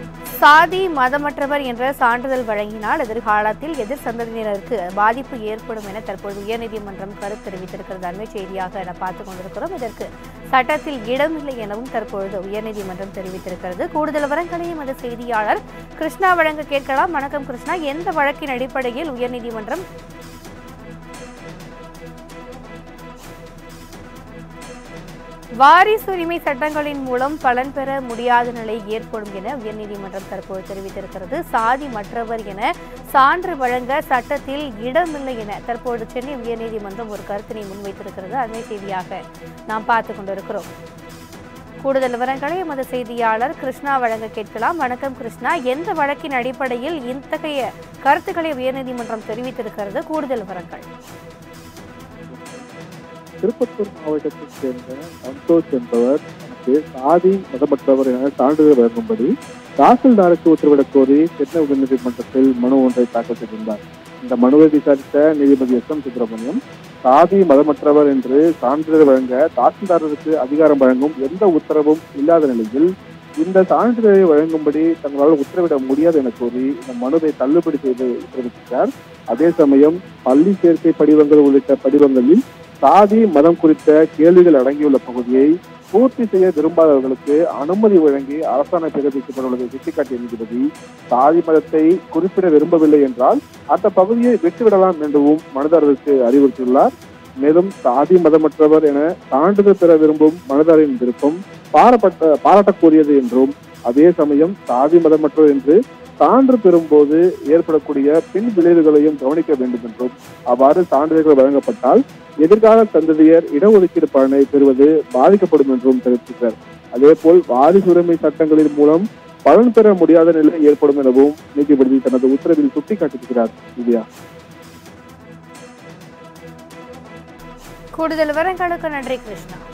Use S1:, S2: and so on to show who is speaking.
S1: சாதி மதமற்றவர் என்ற சான்றிதழ் வழங்கினால் எதிர்காலத்தில் எதிர் சந்ததியினருக்கு பாதிப்பு ஏற்படும் என தற்போது உயர்நீதிமன்றம் கருத்து தெரிவித்திருக்கிறது அண்மை செய்தியாக என பார்த்துக் கொண்டிருக்கிறோம் இதற்கு சட்டத்தில் இடமில்லை எனவும் தற்பொழுது உயர்நீதிமன்றம் தெரிவித்திருக்கிறது கூடுதல் விவரங்களையும் அந்த செய்தியாளர் கிருஷ்ணா வழங்க கேட்கலாம் வணக்கம் கிருஷ்ணா எந்த வழக்கின் அடிப்படையில் உயர்நீதிமன்றம் வாரிசுரிமை சட்டங்களின் மூலம் பலன் பெற முடியாத நிலை ஏற்படும் என உயர்நீதிமன்றம் தற்போது தெரிவித்திருக்கிறது சாதி மற்றவர் என சான்று வழங்க சட்டத்தில் இடமில்லை என தற்போது சென்னை உயர்நீதிமன்றம் ஒரு கருத்தினை முன்வைத்திருக்கிறது அண்மை செய்தியாக நாம் பார்த்து கொண்டிருக்கிறோம் கூடுதல் விவரங்களை எமது செய்தியாளர் கிருஷ்ணா வழங்க கேட்கலாம் வணக்கம் கிருஷ்ணா எந்த வழக்கின் அடிப்படையில் இத்தகைய கருத்துக்களை உயர்நீதிமன்றம் தெரிவித்திருக்கிறது கூடுதல் விவரங்கள்
S2: திருப்பத்தூர் மாவட்டத்தைச் சேர்ந்த சந்தோஷ் என்பவர் தனக்கு சாதி மதமற்றவர் என சான்றிதழ் வழங்கும்படி தாசில்தாருக்கு உத்தரவிடக் கோரி சென்னை உயர்நீதிமன்றத்தில் மனு ஒன்றை தாக்கல் செய்திருந்தார் இந்த மனுவை விசாரித்த நீதிபதி எஸ் எம் சுப்பிரமணியம் சாதி மதமற்றவர் என்று சான்றிதழ் வழங்க தாசில்தாரருக்கு அதிகாரம் வழங்கும் எந்த உத்தரவும் இல்லாத நிலையில் இந்த சான்றிதழை வழங்கும்படி தங்களால் உத்தரவிட முடியாது என கூறி இந்த மனுவை தள்ளுபடி செய்து உத்தரவிட்டார் அதே சமயம் பள்ளி சேர்க்கை படிவங்கள் உள்ளிட்ட படிவங்களில் சாதி மதம் குறித்த கேள்விகள் அடங்கியுள்ள பகுதியை பூர்த்தி செய்ய விரும்பாதவர்களுக்கு அனுமதி வழங்கி அரசாணை பிறப்பிக்கப்பட்டுள்ளதை சுட்டிக்காட்டிய நீதிபதி சாதி மதத்தை குறிப்பிட விரும்பவில்லை என்றால் அந்த பகுதியை விட்டுவிடலாம் என்றும் மனுதாரருக்கு அறிவுறுத்தியுள்ளார் மேலும் சாதி மதமற்றவர் என சான்றிதழ் பெற விரும்பும் மனுதாரின் விருப்பம் பாராட்ட பாராட்டக்கூடியது என்றும் அதே சமயம் சாதி மதமற்றவர் என்று சான்று பெறும்போது ஏற்படக்கூடிய பின் விளைவுகளையும் கவனிக்க வேண்டும் என்றும் அவ்வாறு சான்றிதழ்கள் வழங்கப்பட்டால் எதிர்கால சந்ததியர் இடஒதுக்கீடு பலனை பெறுவது பாதிக்கப்படும் என்றும் தெரிவித்தார் அதேபோல் வாரிசுரிமை சட்டங்களின் மூலம் பலன் பெற முடியாத நிலை ஏற்படும் எனவும் நீதிபதி தனது உத்தரவில் சுட்டிக்காட்டியிருக்கிறார் இந்தியா
S1: கூடுதல் விவரங்களுக்கு நன்றி கிருஷ்ணா